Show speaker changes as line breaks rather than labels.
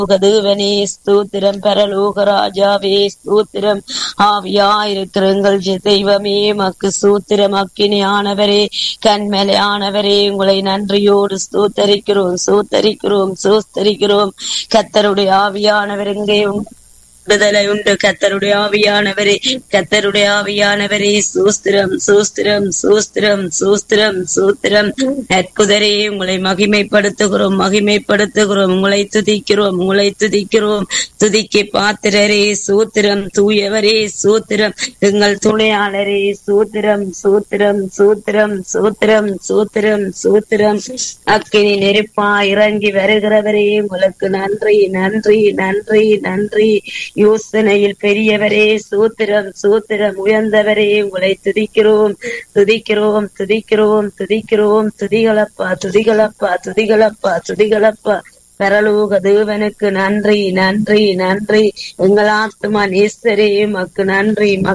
தேவனே ஸ்தோத்திரம் பரலோக ராஜாவே ஸ்தோத்திரம் ஆவியாயிருக்கிற எங்கள் ஜெ- தெய்வமே மக்கு ஸ்தோத்திரம் அக்கினியானவரே கண்மலையானவரே உங்களை நன்றியோடு ஸ்தோத்தரிக்கிறோம் சோத்தரிக்கிறோம் சோஸ்தரிக்கிறோம் கத்தருடைய ஆவியானவர் எங்கே உண்டு? விடுதலை உண்டு கத்தருடைய ஆவியானவரே கத்தருடைய ஆவியானவரே சூஸ்திரம் சூஸ்திரம் சூஸ்திரம் சூஸ்திரம் சூஸ்திரம் அற்புதரே உங்களை மகிமைப்படுத்துகிறோம் மகிமைப்படுத்துகிறோம் உங்களை துதிக்கிறோம் உங்களை துதிக்கிறோம் துதிக்க பாத்திரரே சூத்திரம் தூயவரே சூத்திரம் எங்கள் துணையாளரே சூத்திரம் சூத்திரம் சூத்திரம் சூத்திரம் சூத்திரம் சூத்திரம் அக்கினி நெருப்பா இறங்கி வருகிறவரே உங்களுக்கு நன்றி நன்றி நன்றி நன்றி யோசனையில் பெரியவரே சூத்திரம் சூத்திரம் உயர்ந்தவரே உங்களை துதிக்கிறோம் துதிக்கிறோம் துதிக்கிறோம் துதிக்கிறோம் துதிகளப்பா துதிகளப்பா துதிகளப்பா துதிகளப்பா பரலோக தேவனுக்கு நன்றி நன்றி நன்றி எங்கள் ஆத்மா நேசரே மக்கு நன்றி